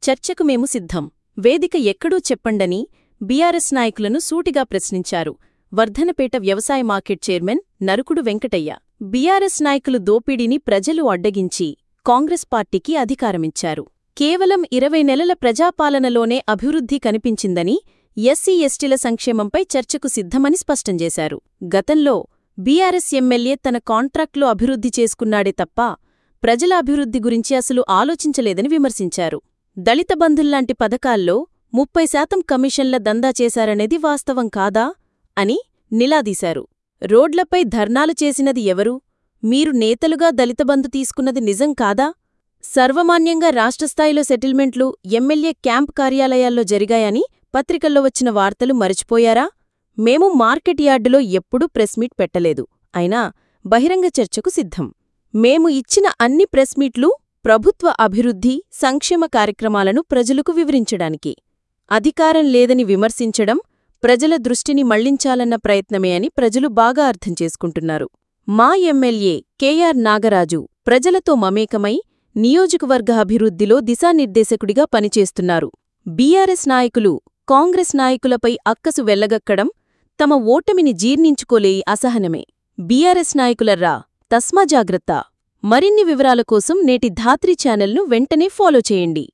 చర్చకు మేము సిద్ధం వేదిక ఎక్కడూ చెప్పండని బీఆర్ఎస్ నాయకులను సూటిగా ప్రశ్నించారు వర్ధనపేట వ్యవసాయ మార్కెట్ చైర్మన్ నరుకుడు వెంకటయ్య బీఆర్ఎస్ నాయకులు దోపిడీని ప్రజలు అడ్డగించి కాంగ్రెస్ పార్టీకి అధికారమిచ్చారు కేవలం ఇరవై నెలల ప్రజాపాలనలోనే అభివృద్ధి కనిపించిందని ఎస్సీ ఎస్టీల సంక్షేమంపై చర్చకు సిద్ధమని స్పష్టం చేశారు గతంలో బీఆర్ఎస్ ఎమ్మెల్యే తన కాంట్రాక్ట్లో అభివృద్ధి చేసుకున్నాడే తప్ప ప్రజల అభివృద్ధి గురించి అసలు ఆలోచించలేదని విమర్శించారు దళిత బంధుల్లాంటి పథకాల్లో ముప్పై శాతం కమిషన్ల దందా చేశారనేది వాస్తవం కాదా అని నిలాదీశారు రోడ్లపై ధర్నాలు చేసినది ఎవరు మీరు నేతలుగా దళిత బంధు తీసుకున్నది నిజం కాదా సర్వమాన్యంగా రాష్ట్రస్థాయిలో సెటిల్మెంట్లు ఎమ్మెల్యే క్యాంప్ కార్యాలయాల్లో జరిగాయని పత్రికల్లో వచ్చిన వార్తలు మరచిపోయారా మేము మార్కెట్ యార్డులో ఎప్పుడూ ప్రెస్ మీట్ పెట్టలేదు అయినా బహిరంగ చర్చకు సిద్ధం మేము ఇచ్చిన అన్ని ప్రెస్ మీట్లు ప్రభుత్వ అభివృద్ధి సంక్షేమ కార్యక్రమాలను ప్రజలకు వివరించడానికి అధికారం లేదని విమర్శించడం ప్రజల దృష్టిని మళ్లించాలన్న ప్రయత్నమే అని ప్రజలు బాగా అర్థం చేసుకుంటున్నారు మా ఎమ్మెల్యే కెఆర్ నాగరాజు ప్రజలతో మమేకమై నియోజకవర్గ అభివృద్ధిలో దిశానిర్దేశకుడిగా పనిచేస్తున్నారు బీఆర్ఎస్ నాయకులు కాంగ్రెస్ నాయకులపై అక్కసు వెళ్లగక్కడం తమ ఓటమిని జీర్ణించుకోలే అసహనమే బీఆర్ఎస్ నాయకులర్రా తస్మా జాగ్రత్త మరిన్ని వివరాల కోసం నేటి ధాత్రి ఛానల్ను వెంటనే ఫాలో చేయండి